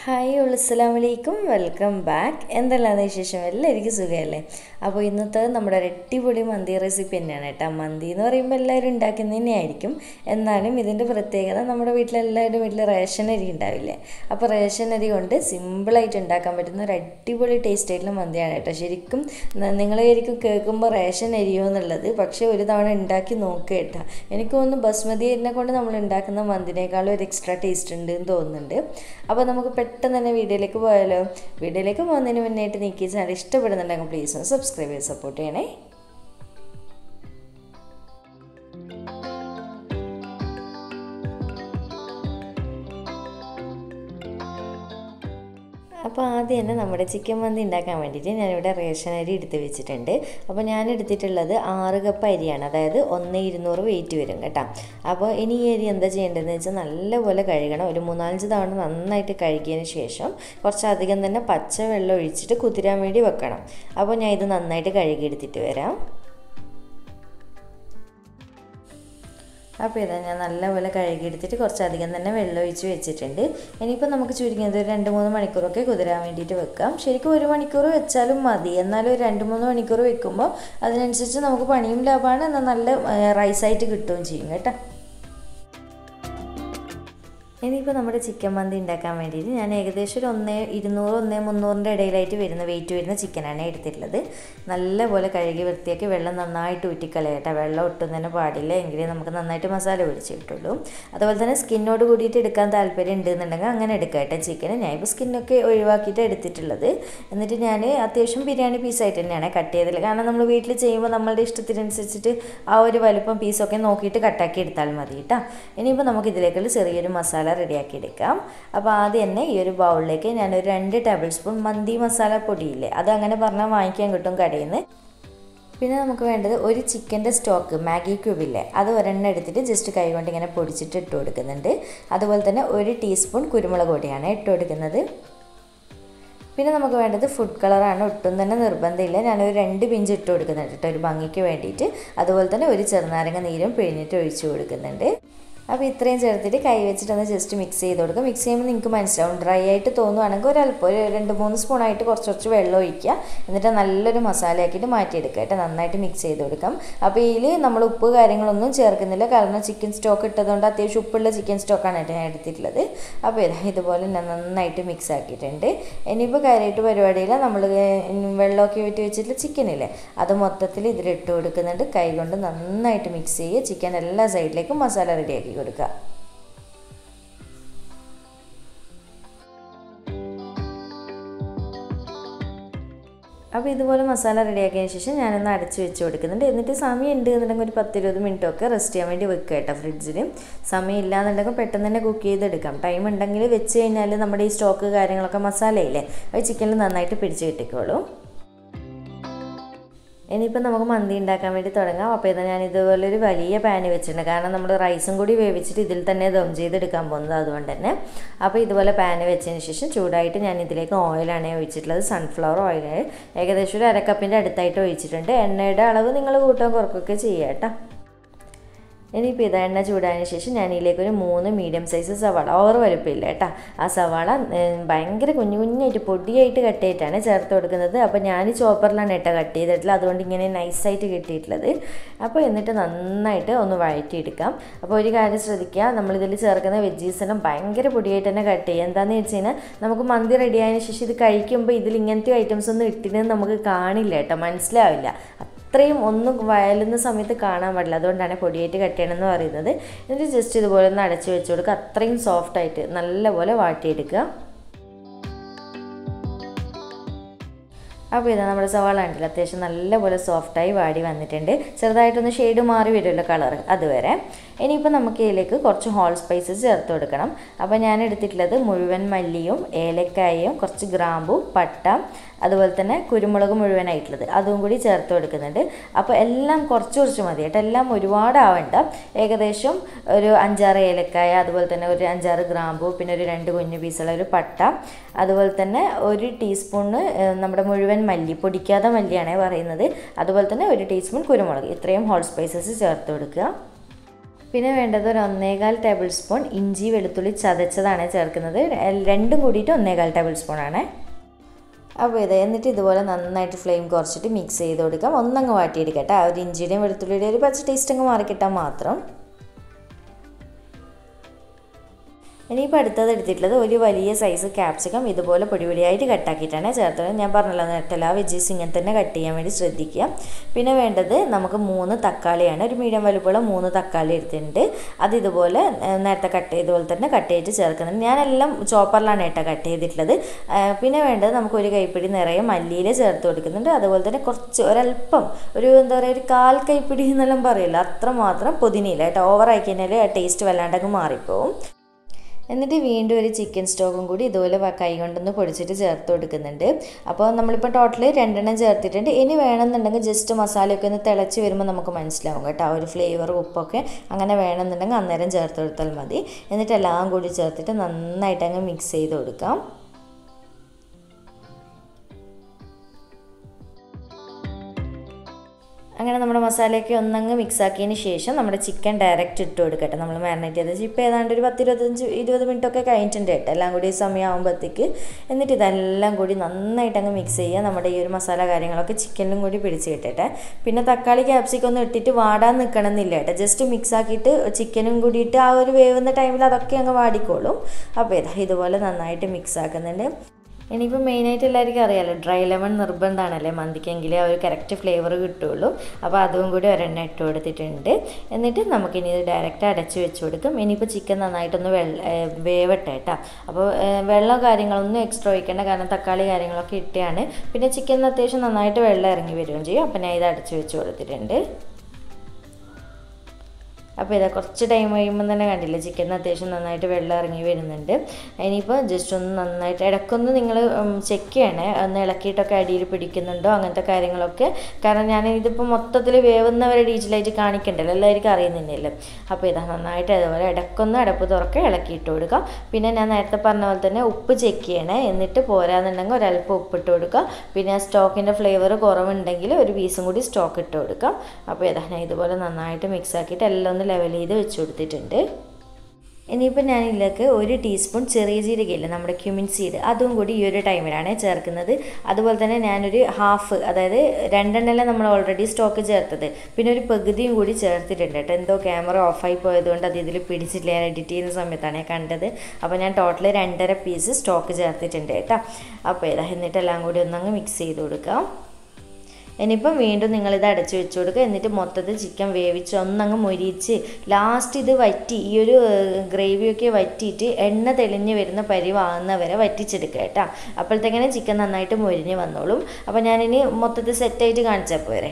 hi അസ്സലാം വലൈക്കും welcome back എന്തെല്ലാം വിശേഷം എല്ലാവർക്കും സുഖമല്ലേ അപ്പോൾ ഇന്നത്തെ നമ്മുടെ ഒരു അടിപൊളി മന്തി റെസിപ്പി തന്നെയാണ് കേട്ടോ മന്തി എന്ന് പറയുമ്പോൾ എല്ലാവരും ഉണ്ടാക്കുന്നത് തന്നെയായിരിക്കും എന്നാലും ഇതിൻ്റെ പ്രത്യേകത നമ്മുടെ വീട്ടിലെല്ലാവരുടെ വീട്ടിൽ റേഷൻ അരി ഉണ്ടാവില്ലേ അപ്പോൾ റേഷൻ അരി കൊണ്ട് സിമ്പിളായിട്ട് ഉണ്ടാക്കാൻ പറ്റുന്ന ഒരു അടിപൊളി ടേസ്റ്റ് ആയിട്ടുള്ള മന്തിയാണ് കേട്ടോ ശരിക്കും നിങ്ങൾ ശരിക്കും കേൾക്കുമ്പോൾ റേഷൻ അരിയോ എന്നുള്ളത് പക്ഷേ ഒരു തവണ ഉണ്ടാക്കി നോക്കുക കേട്ടോ എനിക്ക് തോന്നുന്നു ബസ്മതി അരിനെ കൊണ്ട് നമ്മൾ ഉണ്ടാക്കുന്ന മന്തിനേക്കാളും ഒരു എക്സ്ട്രാ ടേസ്റ്റ് ഉണ്ട് എന്ന് തോന്നുന്നുണ്ട് അപ്പോൾ നമുക്ക് പെട്ടെന്ന് തന്നെ വീഡിയോയിലേക്ക് പോയാലോ വീഡിയോയിലേക്ക് പോകുന്നതിന് മുന്നായിട്ട് നീക്കി ചാനൽ ഇഷ്ടപ്പെടുന്നുണ്ടെങ്കിൽ പ്ലീസ് ഒന്ന് സബ്സ്ക്രൈബ് ചെയ്ത് സപ്പോർട്ട് ചെയ്യണേ അപ്പോൾ ആദ്യം തന്നെ നമ്മുടെ ചിക്കൻ മന്തി ഉണ്ടാക്കാൻ വേണ്ടിയിട്ട് ഞാനിവിടെ റേഷൻ അരി എടുത്ത് വെച്ചിട്ടുണ്ട് അപ്പോൾ ഞാൻ എടുത്തിട്ടുള്ളത് ആറ് കപ്പ് അരിയാണ് അതായത് ഒന്ന് ഇരുന്നൂറ് വെയിറ്റ് വരും കേട്ടോ അപ്പോൾ ഇനി ഈ അരി എന്താ ചെയ്യേണ്ടതെന്ന് വെച്ചാൽ നല്ലപോലെ കഴുകണം ഒരു മൂന്നാലഞ്ച് തവണ നന്നായിട്ട് കഴുകിയതിന് ശേഷം കുറച്ചധികം തന്നെ പച്ച വെള്ളം ഒഴിച്ചിട്ട് കുതിരാൻ വേണ്ടി വെക്കണം അപ്പോൾ ഞാൻ ഇത് നന്നായിട്ട് കഴുകിയെടുത്തിട്ട് വരാം അപ്പോൾ ഇതാ ഞാൻ നല്ലപോലെ കഴുകിയെടുത്തിട്ട് കുറച്ചധികം തന്നെ വെള്ളം ഒഴിച്ച് വെച്ചിട്ടുണ്ട് ഇനിയിപ്പോൾ നമുക്ക് ചുരുങ്ങിയത് ഒരു രണ്ട് മൂന്ന് മണിക്കൂറൊക്കെ കുതിരാൻ വേണ്ടിയിട്ട് വെക്കാം ശരിക്കും ഒരു മണിക്കൂർ വെച്ചാലും മതി എന്നാലും ഒരു രണ്ട് മൂന്ന് മണിക്കൂർ വെക്കുമ്പോൾ അതിനനുസരിച്ച് നമുക്ക് പണിയും ലാഭമാണ് എന്നാൽ നല്ല റൈസായിട്ട് കിട്ടുകയും ചെയ്യും കേട്ടോ ഇനിയിപ്പോൾ നമ്മുടെ ചിക്കൻ മന്തി ഉണ്ടാക്കാൻ വേണ്ടിയിട്ട് ഞാൻ ഏകദേശം ഒരു ഒന്നേ ഇരുന്നൂറ് ഒന്നേ മുന്നൂറിൻ്റെ ഇടയിലായിട്ട് വരുന്ന വെയിറ്റ് വരുന്ന ചിക്കനാണ് എടുത്തിട്ടുള്ളത് നല്ലപോലെ കഴുകി വൃത്തിയാക്കി വെള്ളം നന്നായിട്ട് ഊറ്റിക്കളയട്ടെ വെള്ളം ഒട്ടും തന്നെ പാടില്ല എങ്കിലേ നമുക്ക് നന്നായിട്ട് മസാല പിടിച്ച് കിട്ടുള്ളൂ അതുപോലെ തന്നെ സ്കിന്നോട് കൂടിയിട്ട് എടുക്കാൻ താല്പര്യം ഉണ്ടെന്നുണ്ടെങ്കിൽ അങ്ങനെ എടുക്കട്ടെ ചിക്കൻ ഞാൻ ഇപ്പോൾ സ്കിന്നൊക്കെ ഒഴിവാക്കിയിട്ട് എടുത്തിട്ടുള്ളത് എന്നിട്ട് ഞാൻ അത്യാവശ്യം ബിരിയാണി പീസായിട്ട് തന്നെയാണ് കട്ട് ചെയ്തത് കാരണം നമ്മൾ വീട്ടിൽ ചെയ്യുമ്പോൾ നമ്മളുടെ ഇഷ്ടത്തിനനുസരിച്ചിട്ട് ആ ഒരു വലുപ്പം പീസൊക്കെ നോക്കിയിട്ട് കട്ടാക്കി എടുത്താൽ മതി കേട്ടോ ഇനിയിപ്പോൾ നമുക്ക് ഇതിലേക്കുള്ള ചെറിയൊരു മസാല റെഡിയാക്കി എടുക്കാം അപ്പോൾ ആദ്യം തന്നെ ഈ ഒരു ബൗളിലേക്ക് ഞാനൊരു രണ്ട് ടേബിൾ സ്പൂൺ മന്തി മസാല പൊടിയില്ലേ അത് അങ്ങനെ പറഞ്ഞാൽ വാങ്ങിക്കാൻ കിട്ടും കടയിൽ നിന്ന് പിന്നെ നമുക്ക് വേണ്ടത് ഒരു ചിക്കൻ്റെ സ്റ്റോക്ക് മാഗി ക്യൂബില്ലേ അത് ഒരെണ്ണം എടുത്തിട്ട് ജസ്റ്റ് കൈ കൊണ്ട് ഇങ്ങനെ പൊടിച്ചിട്ട് ഇട്ട് കൊടുക്കുന്നുണ്ട് അതുപോലെ തന്നെ ഒരു ടീസ്പൂൺ കുരുമുളക് പൊടിയാണ് ഇട്ട് കൊടുക്കുന്നത് പിന്നെ നമുക്ക് വേണ്ടത് ഫുഡ് കളറാണ് ഒട്ടും തന്നെ നിർബന്ധമില്ല ഞാനൊരു രണ്ട് പിഞ്ച് ഇട്ട് കൊടുക്കുന്നുണ്ട് കേട്ടോ ഒരു ഭംഗിക്ക് വേണ്ടിയിട്ട് അതുപോലെ തന്നെ ഒരു ചെറുനാരങ്ങ നീരും പിഴിഞ്ഞിട്ട് ഒഴിച്ചു കൊടുക്കുന്നുണ്ട് അപ്പോൾ ഇത്രയും ചേർത്തിട്ട് കൈ വെച്ചിട്ടൊന്ന് ജസ്റ്റ് മിക്സ് ചെയ്ത് കൊടുക്കുക മിക്സ് ചെയ്യുമ്പോൾ നിങ്ങൾക്ക് മനസ്സിലാവും ഡ്രൈ ആയിട്ട് തോന്നുവാണെങ്കിൽ ഒരല്പം ഒരു രണ്ട് മൂന്ന് സ്പൂണായിട്ട് കുറച്ച് കുറച്ച് വെള്ളം ഒഴിക്കുക എന്നിട്ട് നല്ലൊരു മസാല ആക്കിയിട്ട് മാറ്റിയെടുക്കുക കേട്ടോ നന്നായിട്ട് മിക്സ് ചെയ്ത് കൊടുക്കാം അപ്പോൾ ഇതിൽ നമ്മൾ ഉപ്പ് കാര്യങ്ങളൊന്നും ചേർക്കുന്നില്ല കാരണം ചിക്കൻ സ്റ്റോക്ക് ഇട്ടതുകൊണ്ട് അത്യാവശ്യം ഉപ്പുള്ള ചിക്കൻ സ്റ്റോക്കാണ് കേട്ടോ ഞാൻ എടുത്തിട്ടുള്ളത് അപ്പോൾ ഇതാ ഇതുപോലെ ഞാൻ നന്നായിട്ട് മിക്സ് ആക്കിയിട്ടുണ്ട് ഇനിയിപ്പോൾ കാര്യമായിട്ട് പരിപാടിയില്ല നമ്മൾ വെള്ളമൊക്കെ ഊറ്റി വെച്ചിട്ട് ചിക്കനില്ലേ അത് മൊത്തത്തിൽ ഇതിലിട്ട് കൊടുക്കുന്നുണ്ട് കൈ കൊണ്ട് നന്നായിട്ട് മിക്സ് ചെയ്യുക ചിക്കൻ എല്ലാ സൈഡിലേക്കും മസാല റെഡിയാക്കി കൊടുക്കുക അപ്പോൾ ഇതുപോലെ മസാല റെഡിയാക്കിയതിന് ശേഷം ഞാനൊന്ന് അടച്ച് വെച്ച് കൊടുക്കുന്നുണ്ട് എന്നിട്ട് സമയം ഉണ്ട് എന്നുണ്ടെങ്കിൽ ഒരു പത്തിരുപത് മിനിറ്റ് ഒക്കെ റെസ്റ്റ് ചെയ്യാൻ വേണ്ടി വെക്കുക കേട്ടോ ഫ്രിഡ്ജിൽ സമയം ഇല്ലാന്നുണ്ടെങ്കിൽ പെട്ടെന്ന് തന്നെ കുക്ക് ചെയ്തെടുക്കാം ടൈം ഉണ്ടെങ്കിൽ വെച്ച് കഴിഞ്ഞാൽ നമ്മുടെ ഈ സ്റ്റോക്ക് കാര്യങ്ങളൊക്കെ മസാലയില്ലേ അത് ചിക്കനിൽ നന്നായിട്ട് പിടിച്ച് കിട്ടിക്കോളും ഇനിയിപ്പോൾ നമുക്ക് മന്തി ഉണ്ടാക്കാൻ വേണ്ടി തുടങ്ങാം അപ്പോൾ ഇത് ഞാൻ ഇതുപോലെ ഒരു വലിയ പാന് വെച്ചിട്ടുണ്ട് കാരണം നമ്മൾ റൈസും കൂടി വേവിച്ചിട്ട് ഇതിൽ തന്നെ ദം ചെയ്തെടുക്കാൻ പോകുന്നത് അതുകൊണ്ട് തന്നെ അപ്പോൾ ഇതുപോലെ പാന് വെച്ചതിന് ശേഷം ചൂടായിട്ട് ഞാൻ ഇതിലേക്ക് ഓയിലാണ് ഒഴിച്ചിട്ടുള്ളത് സൺഫ്ലവർ ഓയിൽ ഏകദേശം ഒരു അരക്കപ്പിൻ്റെ അടുത്തായിട്ട് ഒഴിച്ചിട്ടുണ്ട് എണ്ണയുടെ അളവ് നിങ്ങൾ കൂട്ടാൻ കുറക്കൊക്കെ ചെയ്യുക കേട്ടോ ഇനിയിപ്പോൾ ഇത് എണ്ണ ചൂടായതിന് ശേഷം ഞാൻ ഇതിലേക്ക് ഒരു മൂന്ന് മീഡിയം സൈസ് സവാള ഓവർ വലുപ്പമില്ല കേട്ടോ ആ സവാള ഭയങ്കര കുഞ്ഞു കുഞ്ഞായിട്ട് പൊടിയായിട്ട് കട്ട് ചെയ്തിട്ടാണ് ചേർത്ത് കൊടുക്കുന്നത് അപ്പോൾ ഞാൻ ചോപ്പറിലാണ് കേട്ടോ കട്ട് ചെയ്തിട്ടുള്ളത് അതുകൊണ്ട് ഇങ്ങനെ നൈസായിട്ട് കിട്ടിയിട്ടുള്ളത് അപ്പോൾ എന്നിട്ട് നന്നായിട്ട് ഒന്ന് വഴറ്റിയെടുക്കാം അപ്പോൾ ഒരു കാര്യം ശ്രദ്ധിക്കുക നമ്മളിതിൽ ചേർക്കുന്ന വെജീസെല്ലാം ഭയങ്കര പൊടിയായിട്ട് തന്നെ കട്ട് ചെയ്യുക എന്താണെന്ന് വെച്ച് കഴിഞ്ഞാൽ നമുക്ക് മന്തി റെഡി ആയതിനു ശേഷം ഇത് കഴിക്കുമ്പോൾ ഇതിൽ ഇങ്ങനത്തെ ഐറ്റംസ് ഒന്നും ഇട്ടിരുന്ന് നമുക്ക് കാണില്ല കേട്ടോ മനസ്സിലാവില്ല അത്രയും ഒന്നും വയലുന്ന സമയത്ത് കാണാൻ പാടില്ല അതുകൊണ്ടാണ് പൊടിയായിട്ട് കട്ട് ചെയ്യണമെന്ന് പറയുന്നത് എന്നിട്ട് ജസ്റ്റ് ഇതുപോലെ ഒന്ന് അടച്ച് വെച്ച് കൊടുക്കുക അത്രയും സോഫ്റ്റായിട്ട് നല്ലപോലെ വാട്ടിയെടുക്കുക അപ്പോൾ ഇതാ നമ്മുടെ സവാള ഉണ്ടല്ലോ അത്യാവശ്യം നല്ലപോലെ സോഫ്റ്റായി വാടി വന്നിട്ടുണ്ട് ചെറുതായിട്ടൊന്ന് ഷെയ്ഡ് മാറി വരുമല്ലോ കളർ അതുവരെ ഇനിയിപ്പോൾ നമുക്ക് ഇതിലേക്ക് കുറച്ച് ഹോൾ സ്പൈസസ് ചേർത്ത് കൊടുക്കണം അപ്പോൾ ഞാൻ എടുത്തിട്ടുള്ളത് മുഴുവൻ മല്ലിയും ഏലക്കായയും കുറച്ച് ഗ്രാമ്പു പട്ട അതുപോലെ തന്നെ കുരുമുളക് മുഴുവനായിട്ടുള്ളത് അതും കൂടി ചേർത്ത് കൊടുക്കുന്നുണ്ട് അപ്പോൾ എല്ലാം കുറച്ച് കുറച്ച് മതി കേട്ടോ എല്ലാം ഒരുപാട് ആവണ്ട ഏകദേശം ഒരു അഞ്ചാറ് ഏലക്കായ അതുപോലെ തന്നെ ഒരു അഞ്ചാറ് ഗ്രാമ്പു പിന്നെ ഒരു രണ്ട് കുഞ്ഞു പീസുള്ള ഒരു പട്ട അതുപോലെ തന്നെ ഒരു ടീസ്പൂണ് നമ്മുടെ മുഴുവൻ മല്ലി പൊടിക്കാത്ത മല്ലിയാണ് പറയുന്നത് അതുപോലെ തന്നെ ഒരു ടീസ്പൂൺ കുരുമുളക് ഇത്രയും ഹോൾ സ്പൈസസ് ചേർത്ത് കൊടുക്കുക പിന്നെ വേണ്ടത് ഒരു ഒന്നേകാൽ ടേബിൾ സ്പൂൺ ഇഞ്ചി വെളുത്തുള്ളി ചതച്ചതാണ് ചേർക്കുന്നത് രണ്ടും കൂടിയിട്ട് ഒന്നേകാൽ ടേബിൾ സ്പൂൺ ആണ് അപ്പോൾ ഇത് എന്നിട്ട് ഇതുപോലെ നന്നായിട്ട് ഫ്ലെയിം കുറച്ചിട്ട് മിക്സ് ചെയ്ത് കൊടുക്കാം ഒന്നങ്ങ് വാട്ടിയെടുക്കട്ടെ ആ ഒരു ഇഞ്ചിയുടെയും വെളുത്തുള്ളിയുടെയും ഒരു പച്ച ടേസ്റ്റ് അങ്ങ് മാറിക്കിട്ടാൽ മാത്രം ഇനിയിപ്പോൾ അടുത്തത് എടുത്തിട്ടുള്ളത് ഒരു വലിയ സൈസ് ക്യാപ്സിക്കം ഇതുപോലെ പൊടി പൊടിയായിട്ട് കട്ടാക്കിയിട്ടാണ് ചേർത്തത് ഞാൻ പറഞ്ഞല്ലോ നേരത്തെ ആ വെജീസ് ഇങ്ങനെ തന്നെ കട്ട് ചെയ്യാൻ വേണ്ടി ശ്രദ്ധിക്കുക പിന്നെ വേണ്ടത് നമുക്ക് മൂന്ന് തക്കാളിയാണ് ഒരു മീഡിയം വലുപ്പമുള്ള മൂന്ന് തക്കാളി എടുത്തിട്ടുണ്ട് അത് ഇതുപോലെ നേരത്തെ കട്ട് ചെയ്തതുപോലെ തന്നെ കട്ട് ചെയ്തിട്ട് ചേർക്കുന്നുണ്ട് ഞാനെല്ലാം ചോപ്പറിലാണ് കേട്ടോ കട്ട് ചെയ്തിട്ടുള്ളത് പിന്നെ വേണ്ടത് നമുക്ക് ഒരു കൈപ്പിടി നിറയെ മല്ലിയില ചേർത്ത് കൊടുക്കുന്നുണ്ട് അതുപോലെ തന്നെ കുറച്ച് ഒരല്പം ഒരു എന്താ പറയുക ഒരു കാൽ കൈപ്പിടി എന്നെല്ലാം പറയില്ല അത്രമാത്രം പുതിനയില്ല കേട്ടോ ഓവറായി കഴിഞ്ഞാൽ ആ ടേസ്റ്റ് വല്ലാണ്ടങ്ങ് മാറിപ്പോവും എന്നിട്ട് വീണ്ടും ഒരു ചിക്കൻ സ്റ്റോക്കും കൂടി ഇതുപോലെ കൈ കൊണ്ടൊന്ന് പൊടിച്ചിട്ട് ചേർത്ത് കൊടുക്കുന്നുണ്ട് അപ്പോൾ നമ്മളിപ്പോൾ ടോട്ടൽ രണ്ടെണ്ണം ചേർത്തിട്ടുണ്ട് ഇനി വേണമെന്നുണ്ടെങ്കിൽ ജസ്റ്റ് മസാലയൊക്കെ ഒന്ന് തിളച്ച് വരുമ്പോൾ നമുക്ക് മനസ്സിലാവും കേട്ടോ ആ ഒരു ഫ്ലേവർ ഉപ്പൊക്കെ അങ്ങനെ വേണമെന്നുണ്ടെങ്കിൽ അന്നേരം ചേർത്ത് കൊടുത്താൽ മതി എന്നിട്ട് എല്ലാം കൂടി ചേർത്തിട്ട് നന്നായിട്ട് അങ്ങ് മിക്സ് ചെയ്ത് കൊടുക്കാം അങ്ങനെ നമ്മുടെ മസാലയൊക്കെ ഒന്നങ്ങ് മിക്സ് ആക്കിയതിന് ശേഷം നമ്മുടെ ചിക്കൻ ഡയറക്റ്റ് ഇട്ട് കൊടുക്കട്ടെ നമ്മൾ മാരിനേറ്റ് ചെയ്ത് ഇപ്പോൾ ഏതാണ്ട് ഒരു പത്ത് ഇരുപത്തഞ്ച് ഇരുപത് മിനിറ്റ് ഒക്കെ കഴിഞ്ഞിട്ടുണ്ട് കേട്ടോ എല്ലാം കൂടി സമയമാകുമ്പോഴത്തേക്ക് എന്നിട്ട് ഇതെല്ലാം കൂടി നന്നായിട്ട് അങ്ങ് മിക്സ് ചെയ്യുക നമ്മുടെ ഈ ഒരു മസാല കാര്യങ്ങളൊക്കെ ചിക്കനിലും കൂടി പിടിച്ച് കിട്ടട്ടെ പിന്നെ തക്കാളി ക്യാപ്സിക്കം ഒന്നും ഇട്ടിട്ട് വാടാൻ നിൽക്കണം എന്നില്ല കേട്ടോ ജസ്റ്റ് മിക്സ് ആക്കിയിട്ട് ചിക്കനും കൂടിയിട്ട് ആ ഒരു വേവുന്ന ടൈമിൽ അതൊക്കെ അങ്ങ് വാടിക്കോളും അപ്പോൾ ഇതാ ഇതുപോലെ നന്നായിട്ട് മിക്സ് ആക്കുന്നുണ്ട് ഇനിയിപ്പോൾ മെയിനായിട്ട് എല്ലാവർക്കും അറിയാമല്ലോ ഡ്രൈ ലെമൺ നിർബന്ധമാണല്ലേ മന്തിക്കെങ്കിലേ ആ ഒരു കറക്റ്റ് ഫ്ലേവർ കിട്ടുള്ളൂ അപ്പോൾ അതും കൂടി ഒരെണ്ണം ഇട്ട് കൊടുത്തിട്ടുണ്ട് എന്നിട്ട് നമുക്കിനി ഇത് ഡയറക്റ്റ് അടച്ച് വെച്ച് കൊടുക്കും ഇനിയിപ്പോൾ ചിക്കൻ നന്നായിട്ടൊന്ന് വെള്ള വേവട്ടെ കേട്ടോ അപ്പോൾ വെള്ളം കാര്യങ്ങളൊന്നും എക്സ്ട്രാ ഒഴിക്കേണ്ട കാരണം തക്കാളി കാര്യങ്ങളൊക്കെ ഇട്ടാണ് പിന്നെ ചിക്കൻ അത്യാവശ്യം നന്നായിട്ട് വെള്ളം ഇറങ്ങി വരികയും ചെയ്യും അപ്പോൾ ഞാൻ ഇത് അടച്ച് വെച്ച് കൊടുത്തിട്ടുണ്ട് അപ്പോൾ ഇതാ കുറച്ച് ടൈം കഴിയുമ്പോൾ തന്നെ കണ്ടില്ലേ ചിക്കൻ അത്യാവശ്യം നന്നായിട്ട് വെള്ളം ഇറങ്ങി വരുന്നുണ്ട് ഇനിയിപ്പോൾ ജസ്റ്റ് ഒന്ന് നന്നായിട്ട് ഇടയ്ക്കൊന്ന് നിങ്ങൾ ചെക്ക് ചെയ്യണേ ഒന്ന് ഇളക്കിയിട്ടൊക്കെ അടിയിൽ പിടിക്കുന്നുണ്ടോ അങ്ങനത്തെ കാര്യങ്ങളൊക്കെ കാരണം ഞാൻ ഇതിപ്പോൾ മൊത്തത്തിൽ വേവുന്നവരെ ഡീറ്റെയിലായിട്ട് കാണിക്കണ്ടല്ലോ എല്ലാവർക്കും അറിയുന്നില്ലല്ലോ അപ്പോൾ ഇതാ നന്നായിട്ട് അതുപോലെ ഇടയ്ക്കൊന്ന് അടപ്പ് തുറക്കെ ഇളക്കിയിട്ട് കൊടുക്കുക പിന്നെ ഞാൻ നേരത്തെ പറഞ്ഞ പോലെ തന്നെ ഉപ്പ് ചെക്ക് ചെയ്യണേ എന്നിട്ട് പോരാന്നുണ്ടെങ്കിൽ ഒരല്പം ഉപ്പിട്ട് കൊടുക്കുക പിന്നെ ആ സ്റ്റോക്കിൻ്റെ ഫ്ലേവർ കുറവുണ്ടെങ്കിൽ ഒരു പീസും കൂടി സ്റ്റോക്ക് ഇട്ട് കൊടുക്കാം അപ്പോൾ ഇതാ ഞാൻ ഇതുപോലെ നന്നായിട്ട് മിക്സ് ആക്കിയിട്ട് എല്ലാം ഒന്ന് ലെവൽ ചെയ്ത് വെച്ച് കൊടുത്തിട്ടുണ്ട് ഇനിയിപ്പോൾ ഞാൻ ഇതിലേക്ക് ഒരു ടീസ്പൂൺ ചെറിയ ജീരകയില്ല നമ്മുടെ ക്യുമിൻ സീഡ് അതും കൂടി ഈ ഒരു ടൈമിലാണ് ചേർക്കുന്നത് അതുപോലെ തന്നെ ഞാനൊരു ഹാഫ് അതായത് രണ്ടെണ്ണല്ലേ നമ്മൾ ഓൾറെഡി സ്റ്റോക്ക് ചേർത്തത് പിന്നെ ഒരു പകുതിയും കൂടി ചേർത്തിട്ടുണ്ട് കേട്ടോ എന്തോ ക്യാമറ ഓഫായി പോയതുകൊണ്ട് അത് ഇതിൽ പിടിച്ചില്ല ഞാൻ എഡിറ്റ് ചെയ്യുന്ന സമയത്താണ് ഞാൻ കണ്ടത് അപ്പോൾ ഞാൻ ടോട്ടൽ രണ്ടര പീസ് സ്റ്റോക്ക് ചേർത്തിട്ടുണ്ട് കേട്ടോ അപ്പോൾ ഇതാ എന്നിട്ടെല്ലാം കൂടി ഒന്നങ്ങ് മിക്സ് ചെയ്ത് കൊടുക്കാം ഇനിയിപ്പം വീണ്ടും നിങ്ങളിത് അടച്ചു വെച്ച് കൊടുക്കുക എന്നിട്ട് മൊത്തത്തിൽ ചിക്കൻ വേവിച്ച് ഒന്നങ്ങ് മൊരിച്ച് ലാസ്റ്റ് ഇത് വറ്റി ഈ ഒരു ഗ്രേവിയൊക്കെ വറ്റിയിട്ട് എണ്ണ തെളിഞ്ഞ് വരുന്ന പരിവാകുന്നവരെ വറ്റിച്ചെടുക്കുക കേട്ടോ അപ്പോഴത്തേക്കിനെ ചിക്കൻ നന്നായിട്ട് മൊരിഞ്ഞ് വന്നോളും അപ്പോൾ ഞാനിനി മൊത്തത്തിൽ സെറ്റായിട്ട് കാണിച്ചാൽ പോരെ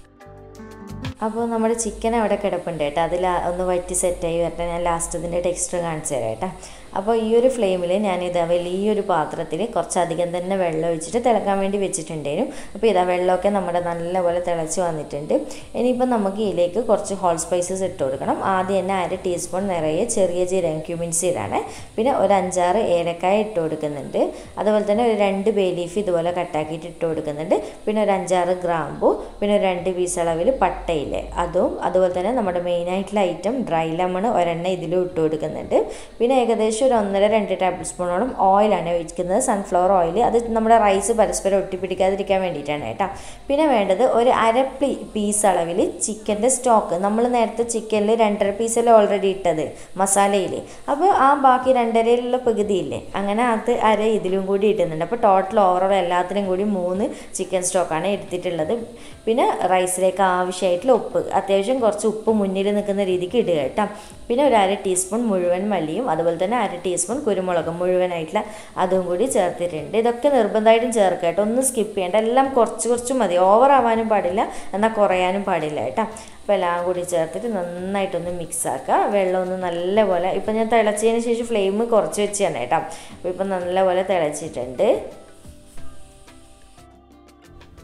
അപ്പോൾ നമ്മുടെ ചിക്കൻ അവിടെ കിടപ്പുണ്ട് കേട്ടോ അതിൽ ഒന്ന് വറ്റി സെറ്റായി വരട്ടെ ഞാൻ ലാസ്റ്റ് ഇതിൻ്റെ ടെക്സ്ചർ കാണിച്ചു തരാം കേട്ടോ അപ്പോൾ ഈ ഒരു ഫ്ലെയിമിൽ ഞാനിതാ വലിയൊരു പാത്രത്തിൽ കുറച്ചധികം തന്നെ വെള്ളം ഒഴിച്ചിട്ട് തിളക്കാൻ വേണ്ടി വെച്ചിട്ടുണ്ടായിരുന്നു അപ്പോൾ ഇതാ വെള്ളമൊക്കെ നമ്മുടെ നല്ലപോലെ തിളച്ച് വന്നിട്ടുണ്ട് ഇനിയിപ്പോൾ നമുക്ക് ഇതിലേക്ക് കുറച്ച് ഹോൾ സ്പൈസസ് ഇട്ട് കൊടുക്കണം ആദ്യം തന്നെ അര ടീസ്പൂൺ നിറയെ ചെറിയ ജീരകം ക്യൂമിൻ സീഡാണ് പിന്നെ ഒരു അഞ്ചാറ് ഏലക്കായ ഇട്ട് കൊടുക്കുന്നുണ്ട് അതുപോലെ തന്നെ ഒരു രണ്ട് ബേ ലീഫ് ഇതുപോലെ കട്ടാക്കിയിട്ട് ഇട്ട് കൊടുക്കുന്നുണ്ട് പിന്നെ ഒരു അഞ്ചാറ് ഗ്രാമ്പു പിന്നെ ഒരു രണ്ട് പീസ് അളവിൽ പട്ടയില്ലേ അതും അതുപോലെ തന്നെ നമ്മുടെ മെയിനായിട്ടുള്ള ഐറ്റം ഡ്രൈ ലെമൺ ഒരെണ്ണ ഇതിലും ഇട്ട് കൊടുക്കുന്നുണ്ട് പിന്നെ ഏകദേശം ഒരു ഒന്നര രണ്ട് ടേബിൾ സ്പൂണോളം ഓയിലാണ് ഒഴിക്കുന്നത് സൺഫ്ലവർ ഓയിൽ അത് നമ്മുടെ റൈസ് പരസ്പരം ഒട്ടിപ്പിടിക്കാതിരിക്കാൻ വേണ്ടിയിട്ടാണ് കേട്ടോ പിന്നെ വേണ്ടത് ഒരു അര പ്ലീ പീസ് അളവിൽ ചിക്കൻ്റെ സ്റ്റോക്ക് നമ്മൾ നേരത്തെ ചിക്കനിൽ രണ്ടര പീസല്ലേ ഓൾറെഡി ഇട്ടത് മസാലയിൽ അപ്പോൾ ആ ബാക്കി രണ്ടരയിലുള്ള പകുതിയില്ലേ അങ്ങനെ അത് അര ഇതിലും കൂടി ഇടുന്നുണ്ട് അപ്പോൾ ടോട്ടൽ ഓവറോൾ എല്ലാത്തിനും കൂടി മൂന്ന് ചിക്കൻ സ്റ്റോക്കാണ് എടുത്തിട്ടുള്ളത് പിന്നെ റൈസിലേക്ക് ആവശ്യമായിട്ടുള്ള ഉപ്പ് അത്യാവശ്യം കുറച്ച് ഉപ്പ് മുന്നിൽ നിൽക്കുന്ന രീതിക്ക് ഇടുക കേട്ടോ പിന്നെ ഒരു അര ടീസ്പൂൺ മുഴുവൻ മല്ലിയും അതുപോലെ തന്നെ അര ടീസ്പൂൺ കുരുമുളകും മുഴുവനായിട്ടുള്ള അതും കൂടി ചേർത്തിട്ടുണ്ട് ഇതൊക്കെ നിർബന്ധമായിട്ടും ചേർക്കുക കേട്ടോ ഒന്നും സ്കിപ്പ് ചെയ്യേണ്ട എല്ലാം കുറച്ച് കുറച്ച് മതി ഓവർ ആവാനും പാടില്ല എന്നാൽ കുറയാനും പാടില്ല കേട്ടോ അപ്പോൾ എല്ലാം കൂടി ചേർത്തിട്ട് നന്നായിട്ടൊന്ന് മിക്സ് ആക്കുക വെള്ളം ഒന്ന് നല്ലപോലെ ഇപ്പം ഞാൻ തിളച്ചതിന് ശേഷം ഫ്ലെയിം കുറച്ച് വെച്ചാണ് കേട്ടോ അപ്പോൾ ഇപ്പം നല്ലപോലെ തിളച്ചിട്ടുണ്ട്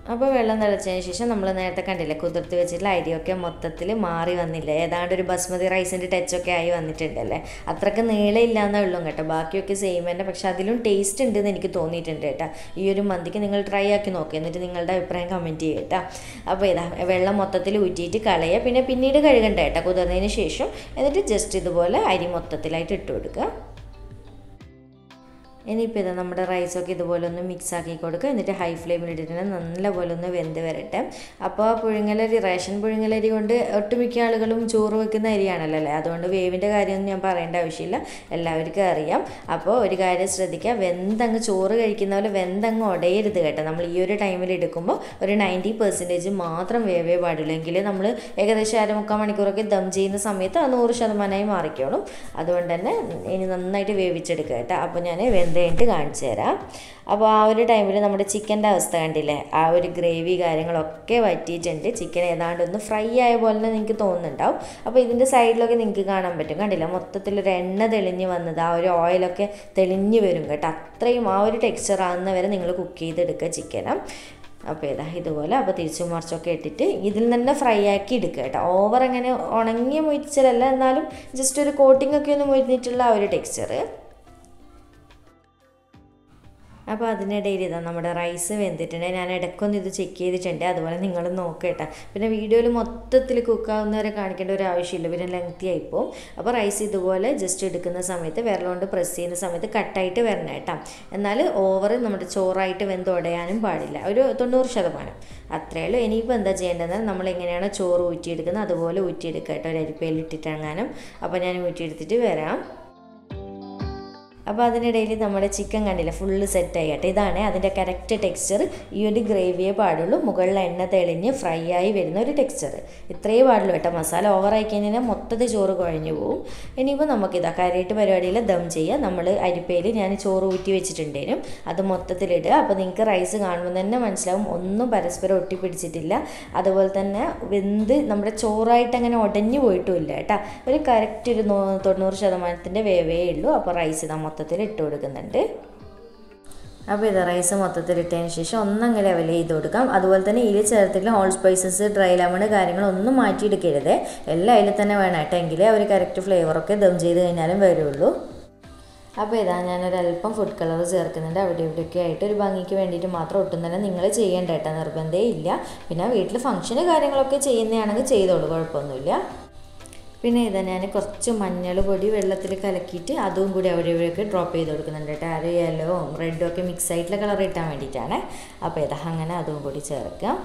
അപ്പോൾ വെള്ളം തിളച്ചതിന് ശേഷം നമ്മൾ നേരത്തെ കണ്ടില്ലേ കുതിർത്ത് വെച്ചിട്ടുള്ള അരിയൊക്കെ മൊത്തത്തിൽ മാറി വന്നില്ല ഏതാണ്ട് ഒരു ബസ്മതി റൈസിൻ്റെ ടച്ചൊക്കെ ആയി വന്നിട്ടുണ്ടല്ലേ അത്രയ്ക്ക് നീളമില്ല എന്നേ ഉള്ളൂ കേട്ടോ ബാക്കിയൊക്കെ സെയിം തന്നെ പക്ഷെ അതിലും ടേസ്റ്റ് ഉണ്ടെന്ന് എനിക്ക് തോന്നിയിട്ടുണ്ട് കേട്ടോ ഈ ഒരു മന്തിക്ക് നിങ്ങൾ ട്രൈ ആക്കി നോക്കുക എന്നിട്ട് നിങ്ങളുടെ അഭിപ്രായം കമൻറ്റ് ചെയ്യുക കേട്ടോ അപ്പോൾ ഇതാ വെള്ളം മൊത്തത്തിൽ ഊറ്റിയിട്ട് കളയുക പിന്നെ പിന്നീട് കഴുകണ്ട കേട്ടോ കുതിർന്നതിന് ശേഷം എന്നിട്ട് ജസ്റ്റ് ഇതുപോലെ അരി മൊത്തത്തിലായിട്ട് ഇട്ട് കൊടുക്കുക ഇനിയിപ്പോൾ ഇതാ നമ്മുടെ റൈസൊക്കെ ഇതുപോലെ ഒന്ന് മിക്സ് ആക്കി കൊടുക്കുക എന്നിട്ട് ഹൈ ഫ്ലെയിമിൽ ഇട്ടിട്ട് നല്ലപോലെ ഒന്ന് വെന്ത് വരട്ടെ അപ്പോൾ ആ പുഴുങ്ങലരി റേഷൻ പുഴുങ്ങലരി കൊണ്ട് ഒട്ടുമിക്ക ആളുകളും ചോറ് വെക്കുന്ന അരിയാണല്ലോ അല്ലേ അതുകൊണ്ട് വേവിൻ്റെ കാര്യമൊന്നും ഞാൻ പറയേണ്ട ആവശ്യമില്ല എല്ലാവർക്കും അറിയാം അപ്പോൾ ഒരു കാര്യം ശ്രദ്ധിക്കുക വെന്തങ്ങ് ചോറ് കഴിക്കുന്ന പോലെ വെന്തങ്ങ് ഉടയരുത് കേട്ടോ നമ്മൾ ഈ ഒരു ടൈമിൽ എടുക്കുമ്പോൾ ഒരു നയൻറ്റി പെർസെൻറ്റേജ് മാത്രം വേവേ പാടുള്ളൂ എങ്കിൽ നമ്മൾ ഏകദേശം അരമുക്കാൽ മണിക്കൂറൊക്കെ ദം ചെയ്യുന്ന സമയത്ത് ആ നൂറ് ശതമാനമായി മാറിക്കോളും അതുകൊണ്ട് തന്നെ ഇനി നന്നായിട്ട് വേവിച്ചെടുക്കുക കേട്ടോ അപ്പോൾ ഞാൻ വെന്ത് കഴിഞ്ഞിട്ട് കാണിച്ചു തരാം അപ്പോൾ ആ ഒരു ടൈമിൽ നമ്മുടെ ചിക്കൻ്റെ അവസ്ഥ കണ്ടില്ലേ ആ ഒരു ഗ്രേവി കാര്യങ്ങളൊക്കെ വറ്റിയിട്ടുണ്ട് ചിക്കൻ ഏതാണ്ട് ഒന്ന് ഫ്രൈ ആയ പോലെ തന്നെ നിങ്ങൾക്ക് തോന്നുന്നുണ്ടാവും അപ്പോൾ ഇതിൻ്റെ സൈഡിലൊക്കെ നിങ്ങൾക്ക് കാണാൻ പറ്റും കണ്ടില്ല മൊത്തത്തിലൊരു എണ്ണ തെളിഞ്ഞ് വന്നത് ആ ഒരു ഓയിലൊക്കെ തെളിഞ്ഞ് വരും കേട്ടോ അത്രയും ആ ഒരു ടെക്സ്ചർ ആകുന്നവരെ നിങ്ങൾ കുക്ക് ചെയ്തെടുക്കുക ചിക്കനും അപ്പോൾ ഇതാ ഇതുപോലെ അപ്പോൾ തിരിച്ചും മറിച്ചൊക്കെ ഇട്ടിട്ട് ഇതിൽ തന്നെ ഫ്രൈ ആക്കി എടുക്കുക കേട്ടോ ഓവർ അങ്ങനെ ഉണങ്ങിയ മൊരിച്ചലല്ല എന്നാലും ജസ്റ്റ് ഒരു കോട്ടിംഗ് ഒക്കെ ഒന്ന് മൊരിഞ്ഞിട്ടുള്ള ആ ഒരു ടെക്സ്ചർ അപ്പോൾ അതിനിടയിൽ ഇതാ നമ്മുടെ റൈസ് വെന്തിട്ടുണ്ട് ഞാൻ ഇടയ്ക്കൊന്ന് ഇത് ചെക്ക് ചെയ്തിട്ടുണ്ട് അതുപോലെ നിങ്ങൾ നോക്കട്ടെ പിന്നെ വീഡിയോയിൽ മൊത്തത്തിൽ കുക്കാവുന്നവരെ കാണിക്കേണ്ട ഒരു ആവശ്യമില്ല പിന്നെ ലെങ്തി ആയിപ്പോവും അപ്പോൾ റൈസ് ഇതുപോലെ ജസ്റ്റ് എടുക്കുന്ന സമയത്ത് വിരൽ കൊണ്ട് പ്രസ് ചെയ്യുന്ന സമയത്ത് കട്ടായിട്ട് വരണം കേട്ടോ എന്നാൽ ഓവർ നമ്മുടെ ചോറായിട്ട് വെന്ത് ഉടയാനും പാടില്ല ഒരു തൊണ്ണൂറ് ശതമാനം അത്രയേ ഉള്ളൂ ഇനിയിപ്പോൾ എന്താ ചെയ്യേണ്ടതെന്ന് നമ്മൾ എങ്ങനെയാണ് ചോറ് ഊറ്റിയെടുക്കുന്നത് അതുപോലെ ഊറ്റിയെടുക്കുക കേട്ടോ ഒരു അരിപ്പയിൽ ഇട്ടിട്ടെങ്ങാനും അപ്പോൾ ഞാൻ ഊറ്റിയെടുത്തിട്ട് വരാം അപ്പോൾ അതിനിടയിൽ നമ്മുടെ ചിക്കൻ കണ്ടില്ല ഫുള്ള് സെറ്റ് ആയിട്ട് ഇതാണ് അതിൻ്റെ കറക്റ്റ് ടെക്സ്ചർ ഈ ഒരു ഗ്രേവിയെ പാടുള്ളൂ മുകളിൽ എണ്ണ തെളിഞ്ഞ് ഫ്രൈ ആയി വരുന്ന ഒരു ടെക്സ്ചർ ഇത്രയേ പാടുള്ളൂ കേട്ടോ മസാല ഓവറായി കഴിഞ്ഞാൽ മൊത്തത്തിൽ ചോറ് കുഴഞ്ഞു പോകും ഇനിയിപ്പോൾ നമുക്കിതാ കരയിട്ട് പരിപാടിയിൽ ദം ചെയ്യുക നമ്മൾ അരിപ്പയിൽ ഞാൻ ചോറ് ഊറ്റി വെച്ചിട്ടുണ്ടേനും അത് മൊത്തത്തിലിടുക അപ്പോൾ നിങ്ങൾക്ക് റൈസ് കാണുമ്പോൾ തന്നെ മനസ്സിലാവും ഒന്നും പരസ്പരം ഒട്ടിപ്പിടിച്ചിട്ടില്ല അതുപോലെ തന്നെ വെന്ത് നമ്മുടെ ചോറായിട്ട് അങ്ങനെ ഉടഞ്ഞു പോയിട്ടുമില്ല കേട്ടോ ഒരു കറക്റ്റ് ഒരു തൊണ്ണൂറ് ശതമാനത്തിൻ്റെ വേവേ ഉള്ളൂ അപ്പോൾ റൈസ് ഇതാ മൊത്തത്തിൽ ഇട്ട് കൊടുക്കുന്നുണ്ട് അപ്പോൾ ഇത് റൈസ് മൊത്തത്തിൽ ഇട്ടതിന് ശേഷം ഒന്നങ്ങ് ലെവൽ ചെയ്ത് കൊടുക്കാം അതുപോലെ തന്നെ ഇതിൽ ചേർത്തിട്ടുള്ള ഹോൾ സ്പൈസസ് ഡ്രൈ ലെമൺ കാര്യങ്ങളൊന്നും മാറ്റിയെടുക്കരുത് എല്ലാം അതിൽ തന്നെ വേണം കേട്ടോ എങ്കിലേ അവർ കറക്റ്റ് ഫ്ലേവറൊക്കെ ദം ചെയ്ത് കഴിഞ്ഞാലും വരുള്ളൂ അപ്പോൾ ഇതാ ഞാനൊരല്പം ഫുഡ് കളർ ചേർക്കുന്നുണ്ട് അവിടെ ഇവിടെയൊക്കെ ആയിട്ട് ഒരു ഭംഗിക്ക് വേണ്ടിയിട്ട് മാത്രം ഒട്ടും തന്നെ നിങ്ങൾ ചെയ്യേണ്ട കേട്ടോ നിർബന്ധമേ ഇല്ല പിന്നെ വീട്ടിൽ ഫംഗ്ഷന് കാര്യങ്ങളൊക്കെ ചെയ്യുന്നതാണെങ്കിൽ ചെയ്തോളൂ കുഴപ്പമൊന്നുമില്ല പിന്നെ ഇതാ ഞാൻ കുറച്ച് മഞ്ഞൾ പൊടി വെള്ളത്തിൽ കലക്കിയിട്ട് അതും കൂടി അവിടെ ഇവിടെയൊക്കെ ഡ്രോപ്പ് ചെയ്ത് കൊടുക്കുന്നുണ്ട് കേട്ടോ അത് യെല്ലോവും റെഡും ഒക്കെ മിക്സ് ആയിട്ടുള്ള കളർ കിട്ടാൻ വേണ്ടിയിട്ടാണ് അപ്പോൾ ഇതാ അങ്ങനെ അതും കൂടി ചേർക്കാം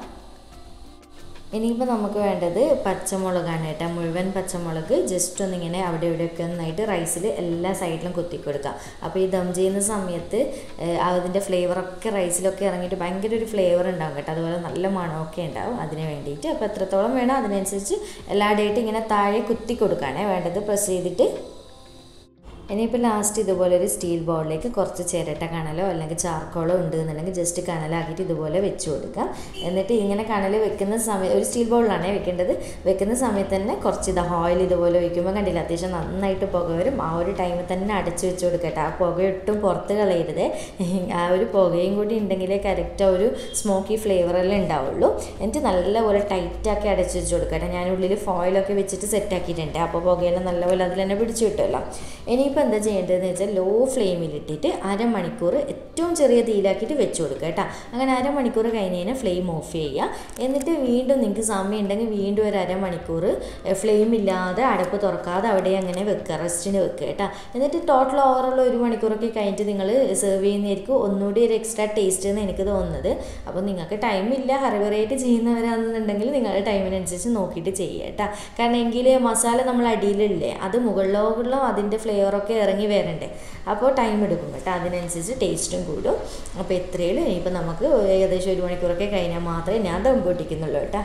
ഇനിയിപ്പോൾ നമുക്ക് വേണ്ടത് പച്ചമുളകാണ് കേട്ടോ മുഴുവൻ പച്ചമുളക് ജസ്റ്റ് ഒന്നിങ്ങനെ അവിടെ ഇവിടെയൊക്കെ ഒന്നായിട്ട് റൈസിൽ എല്ലാ സൈഡിലും കുത്തി കൊടുക്കുക അപ്പോൾ ഈ ദം ചെയ്യുന്ന സമയത്ത് അതിൻ്റെ ഫ്ലേവറൊക്കെ റൈസിലൊക്കെ ഇറങ്ങിയിട്ട് ഭയങ്കര ഒരു ഫ്ലേവർ ഉണ്ടാവും കേട്ടോ അതുപോലെ നല്ല മണമൊക്കെ ഉണ്ടാവും അതിന് വേണ്ടിയിട്ട് അപ്പോൾ എത്രത്തോളം വേണം അതിനനുസരിച്ച് എല്ലായിടെയായിട്ട് ഇങ്ങനെ താഴെ കുത്തി കൊടുക്കുകയാണേ വേണ്ടത് പ്രസ് ചെയ്തിട്ട് ഇനിയിപ്പോൾ ലാസ്റ്റ് ഇതുപോലെ ഒരു സ്റ്റീൽ ബൗളിലേക്ക് കുറച്ച് ചിരട്ട കണലോ അല്ലെങ്കിൽ ചാർക്കോളോ ഉണ്ട് എന്നുണ്ടെങ്കിൽ ജസ്റ്റ് കണലാക്കിയിട്ട് ഇതുപോലെ വെച്ച് കൊടുക്കുക എന്നിട്ട് ഇങ്ങനെ കണൽ വെക്കുന്ന സമയം ഒരു സ്റ്റീൽ ബൗളിലാണേ വെക്കേണ്ടത് വെക്കുന്ന സമയത്ത് തന്നെ കുറച്ച് ഇത് ഓയിൽ ഇതുപോലെ ഒഴിക്കുമ്പോൾ കണ്ടില്ല അത്യാവശ്യം നന്നായിട്ട് പുക വരും ആ ഒരു ടൈമിൽ തന്നെ അടച്ചു വെച്ച് കൊടുക്കട്ടെ ആ പുക ഒട്ടും പുറത്ത് കളയരുത് ആ ഒരു പുകയും കൂടി ഉണ്ടെങ്കിലേ കറക്റ്റ് ആ ഒരു സ്മോക്കി ഫ്ലേവറെല്ലാം ഉണ്ടാവുള്ളൂ എന്നിട്ട് നല്ലപോലെ ടൈറ്റാക്കി അടച്ചു വെച്ച് കൊടുക്കട്ടെ ഞാൻ ഉള്ളിൽ ഫോയിലൊക്കെ വെച്ചിട്ട് സെറ്റ് ആക്കിയിട്ടുണ്ട് അപ്പോൾ പുകയെല്ലാം നല്ലപോലെ അതിൽ തന്നെ പിടിച്ചു കിട്ടുമല്ലോ ഇനിയിപ്പോൾ എന്താ ചെയ്യേണ്ടതെന്ന് വെച്ചാൽ ലോ ഫ്ലെയിമിൽ ഇട്ടിട്ട് അരമണിക്കൂർ ഏറ്റവും ചെറിയ തീയിലാക്കിയിട്ട് വെച്ച് കൊടുക്കുക കേട്ടോ അങ്ങനെ അരമണിക്കൂർ കഴിഞ്ഞ് കഴിഞ്ഞാൽ ഫ്ലെയിം ഓഫ് ചെയ്യുക എന്നിട്ട് വീണ്ടും നിങ്ങൾക്ക് സമയം ഉണ്ടെങ്കിൽ വീണ്ടും ഒരു അരമണിക്കൂർ ഫ്ലെയിം ഇല്ലാതെ അടപ്പ് തുറക്കാതെ അവിടെ അങ്ങനെ വെക്കുക റെസ്റ്റിന് വെക്കുക കേട്ടോ എന്നിട്ട് ടോട്ടൽ ഓവറുള്ള ഒരു മണിക്കൂറൊക്കെ കഴിഞ്ഞിട്ട് നിങ്ങൾ സെർവ് ചെയ്യുന്നതായിരിക്കും ഒന്നുകൂടി ഒരു എക്സ്ട്രാ ടേസ്റ്റ് എന്ന് എനിക്ക് തോന്നുന്നത് അപ്പോൾ നിങ്ങൾക്ക് ടൈമില്ല ഹറിവറായിട്ട് ചെയ്യുന്നവരാണെന്നുണ്ടെങ്കിൽ നിങ്ങളുടെ ടൈമിനനുസരിച്ച് നോക്കിയിട്ട് ചെയ്യുക കേട്ടോ കാരണം എങ്കിൽ മസാല നമ്മൾ അടിയിലില്ലേ അത് മുകളിലോട്ടുള്ള അതിൻ്റെ ഫ്ലേവറൊക്കെ ഇറങ്ങി വരണ്ടേ അപ്പോൾ ടൈം എടുക്കും കേട്ടോ അതിനനുസരിച്ച് ടേസ്റ്റും കൂടും അപ്പോൾ എത്രയുള്ളൂ ഇനിയിപ്പോൾ നമുക്ക് ഏകദേശം ഒരു മണിക്കൂറൊക്കെ കഴിഞ്ഞാൽ മാത്രമേ ഞാൻ ദം പൊട്ടിക്കുന്നുള്ളൂ കേട്ടോ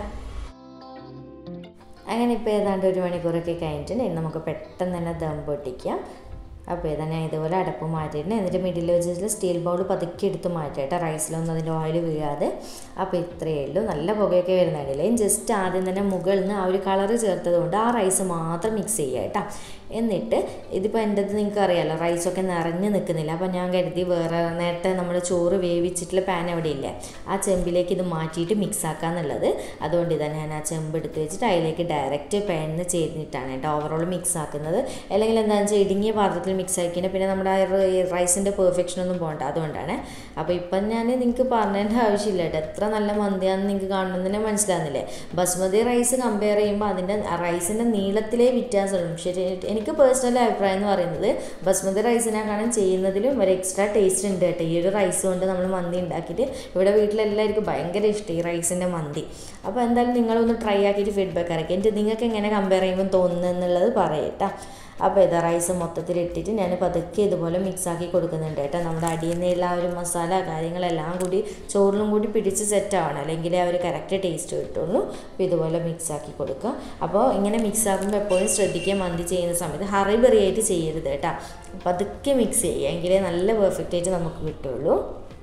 അങ്ങനെ ഇപ്പോൾ ഏതാണ്ട് ഒരു മണിക്കൂറൊക്കെ കഴിഞ്ഞിട്ടുണ്ട് ഇനി നമുക്ക് പെട്ടെന്ന് തന്നെ ദം പൊട്ടിക്കാം അപ്പോൾ ഇതാ ഞാൻ ഇതുപോലെ അടപ്പ് മാറ്റിയിട്ടുണ്ട് എന്നിട്ട് മിഡിൽ വെച്ചിട്ട് സ്റ്റീൽ ബൗൾ പതുക്കി എടുത്ത് മാറ്റുക കേട്ടോ റൈസിലൊന്നും അതിൻ്റെ ഓയിൽ വീഴാതെ അപ്പോൾ ഇത്രയേ ഉള്ളൂ നല്ല പുകയൊക്കെ വരുന്നുണ്ടല്ലേ ജസ്റ്റ് ആദ്യം തന്നെ മുകളിൽ നിന്ന് ആ ഒരു കളറ് ചേർത്തത് കൊണ്ട് ആ റൈസ് മാത്രം മിക്സ് ചെയ്യുക കേട്ടോ എന്നിട്ട് ഇതിപ്പോൾ എൻ്റെത് നിങ്ങൾക്ക് അറിയാമല്ലോ റൈസൊക്കെ നിറഞ്ഞ് നിൽക്കുന്നില്ല അപ്പോൾ ഞാൻ കരുതി വേറെ നേരത്തെ നമ്മൾ ചോറ് വേവിച്ചിട്ടുള്ള പാൻ അവിടെ ഇല്ലേ ആ ചെമ്പിലേക്ക് ഇത് മാറ്റിയിട്ട് മിക്സ് ആക്കാന്നുള്ളത് അതുകൊണ്ട് ഇതാ ഞാൻ ആ ചെമ്പ് എടുത്ത് വെച്ചിട്ട് അതിലേക്ക് ഡയറക്റ്റ് പാനിന്ന് ചെയ്തിട്ടാണ് കേട്ടോ ഓവറോൾ മിക്സ് ആക്കുന്നത് അല്ലെങ്കിൽ എന്താണെന്ന് വെച്ചാൽ ഇടുങ്ങിയ പാത്രത്തിൽ മിക്സ് ആക്കിയിട്ട് പിന്നെ നമ്മുടെ ആ റൈസിൻ്റെ പെർഫെക്ഷനൊന്നും പോകണ്ട അതുകൊണ്ടാണ് അപ്പോൾ ഇപ്പം ഞാൻ നിങ്ങൾക്ക് പറഞ്ഞതിൻ്റെ ആവശ്യമില്ല കേട്ടോ എത്ര നല്ല മന്തിയാണെന്ന് നിങ്ങൾക്ക് കാണുമ്പോൾ തന്നെ മനസ്സിലാകുന്നില്ലേ ബസ്മതി റൈസ് കമ്പയർ ചെയ്യുമ്പോൾ അതിൻ്റെ റൈസിൻ്റെ നീളത്തിലേ വ്യത്യാസമുള്ളൂ ശരി എനിക്ക് പേഴ്സണൽ അഭിപ്രായം എന്ന് പറയുന്നത് ബസ്മതി റൈസിനെക്കാളും ചെയ്യുന്നതിലും ഒരു എക്സ്ട്രാ ടേസ്റ്റ് ഉണ്ട് കേട്ടോ ഈ ഒരു റൈസ് കൊണ്ട് നമ്മൾ മന്തി ഉണ്ടാക്കിയിട്ട് ഇവിടെ വീട്ടിലെല്ലാവർക്കും ഭയങ്കര ഇഷ്ടം ഈ റൈസിൻ്റെ മന്തി അപ്പോൾ എന്തായാലും നിങ്ങളൊന്ന് ട്രൈ ആക്കിയിട്ട് ഫീഡ്ബാക്ക് അറിയിക്കുക എന്നിട്ട് നിങ്ങൾക്ക് എങ്ങനെ കമ്പയർ ചെയ്യുമ്പോൾ തോന്നുന്നു എന്നുള്ളത് പറയട്ടാ അപ്പോൾ ഇതാ റൈസ് മൊത്തത്തിൽ ഇട്ടിട്ട് ഞാൻ പതുക്കെ ഇതുപോലെ മിക്സ് ആക്കി കൊടുക്കുന്നുണ്ട് കേട്ടോ നമ്മുടെ അടിയിൽ നിന്നുള്ള ആ ഒരു മസാല കാര്യങ്ങളെല്ലാം കൂടി ചോറിലും കൂടി പിടിച്ച് സെറ്റ് ആവണം അല്ലെങ്കിൽ ആ ഒരു കറക്റ്റ് ടേസ്റ്റ് കിട്ടുള്ളൂ അപ്പോൾ ഇതുപോലെ മിക്സ് ആക്കി കൊടുക്കുക അപ്പോൾ ഇങ്ങനെ മിക്സ് ആക്കുമ്പോൾ എപ്പോഴും ശ്രദ്ധിക്കുക മന്തി ചെയ്യുന്ന സമയത്ത് ഹറിബറി ആയിട്ട് ചെയ്യരുത് കേട്ടോ പതുക്കെ മിക്സ് ചെയ്യുക എങ്കിലേ നല്ല പെർഫെക്റ്റ് ആയിട്ട് നമുക്ക് കിട്ടുള്ളൂ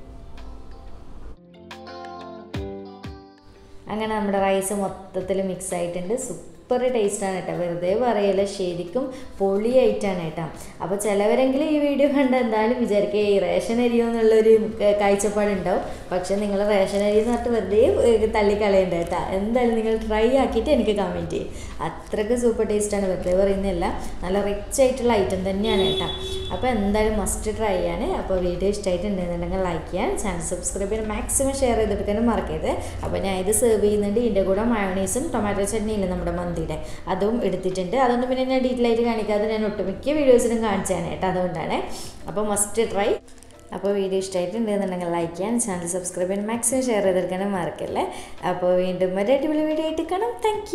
അങ്ങനെ നമ്മുടെ റൈസ് മൊത്തത്തിൽ മിക്സ് ആയിട്ടുണ്ട് സൂപ്പർ ടേസ്റ്റാണ് കേട്ടോ വെറുതെ പറയല്ല ശരിക്കും പൊളിയായിട്ടാണ് കേട്ടോ അപ്പോൾ ചിലവരെങ്കിലും ഈ വീഡിയോ കണ്ട് എന്തായാലും വിചാരിക്കുക ഈ റേഷൻ അരിയോ എന്നുള്ളൊരു കാഴ്ചപ്പാടുണ്ടാവും പക്ഷേ നിങ്ങൾ റേഷൻ അരി എന്ന് പറഞ്ഞിട്ട് വെറുതെ തള്ളിക്കളയണ്ട കേട്ടോ എന്തായാലും നിങ്ങൾ ട്രൈ ആക്കിയിട്ട് എനിക്ക് കമൻറ്റ് ചെയ്യും അത്രയ്ക്ക് സൂപ്പർ ടേസ്റ്റാണ് വെറുതെ പറയുന്നില്ല നല്ല റിച്ച് ആയിട്ടുള്ള ഐറ്റം തന്നെയാണ് കേട്ടോ അപ്പോൾ എന്തായാലും മസ്റ്റ് ട്രൈ ചെയ്യാൻ അപ്പോൾ വീഡിയോ ഇഷ്ടമായിട്ടുണ്ടെന്നുണ്ടെങ്കിൽ ലൈക്ക് ചെയ്യാൻ ചാനൽ സബ്സ്ക്രൈബ് ചെയ്യാൻ മാക്സിമം ഷെയർ ചെയ്തെടുക്കാനും മറക്കരുത് അപ്പോൾ ഞാൻ ഇത് സെർവ് ചെയ്യുന്നുണ്ട് ഇതിൻ്റെ കൂടെ മയോണീസും ടൊമാറ്റോ ചട്നിയില്ല നമ്മുടെ മന്തിയുടെ അതും എടുത്തിട്ടുണ്ട് അതൊന്നും പിന്നെ ഞാൻ ഡീറ്റെയിൽ ആയിട്ട് കാണിക്കാതെ ഞാൻ ഒട്ടുമിക്ക വീഡിയോസിലും കാണിച്ചാണ് കേട്ടോ അതുകൊണ്ടാണ് അപ്പോൾ മസ്റ്റ് ട്രൈ അപ്പോൾ വീഡിയോ ഇഷ്ടമായിട്ടുണ്ടെന്നുണ്ടെങ്കിൽ ലൈക്ക് ചെയ്യാൻ ചാനൽ സബ്സ്ക്രൈബ് ചെയ്യാൻ മാക്സിമം ഷെയർ ചെയ്തെടുക്കാനും മറക്കല്ലേ അപ്പോൾ വീണ്ടും ഒരു അടിപൊളി വീഡിയോ ആയിട്ട് കാണാം താങ്ക്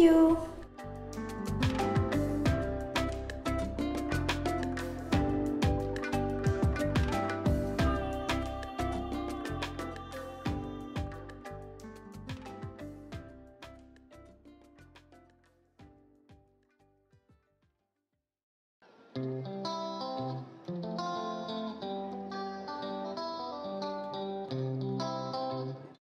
you